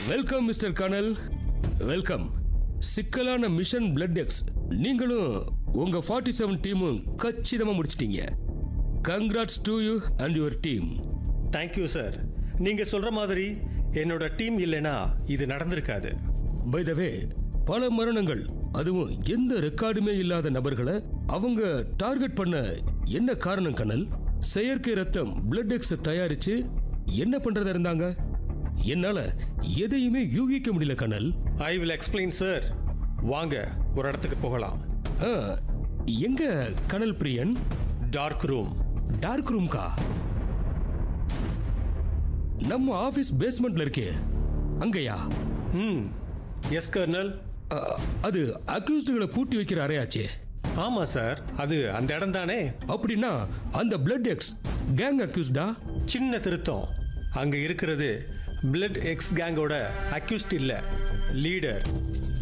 welcome mister Kanal welcome சிக்கலான mission blood X நீங்களும் உங்க ஃபார்ட்டி செவன் டீமும் கச்சிதமா முடிச்சிட்டீங்க congrats to you and your team thank you sir நீங்க சொல்ற மாதிரி என்னோட டீம் இல்லைன்னா இது நடந்திருக்காது பை த வே பல மரணங்கள் அதுவும் எந்த ரெக்கார்டுமே இல்லாத நபர்களை அவங்க டார்கெட் பண்ண என்ன காரணம் கனல் செயற்கை ரத்தம் பிளட் எக்ஸ் தயாரிச்சு என்ன பண்றதா இருந்தாங்க என்னால எதையுமே யூகிக்க முடியல கனல் ஐ வில் எக்ஸ்பிளைன் சார் வாங்க ஒரு இடத்துக்கு போகலாம் ஆ, எங்க Kanal Priyan dark room dark ரூம்கா நம்ம ஆபீஸ் பேஸ்மெண்ட்ல இருக்கே அங்கயா ம் எஸ் கர்னல் அ, அது அக்யூஸ்டுகளை பூட்டி வைக்கிற அறையாச்சே ஆமா சார் அது அந்த இடம் தானே அப்படின்னா அந்த பிளட் எக்ஸ் கேங் அக்யூஸ்டா சின்ன திருத்தம் அங்க இருக்கிறது பிளட் எக்ஸ் கேங்கோட அக்யூஸ்ட் இல்ல லீடர்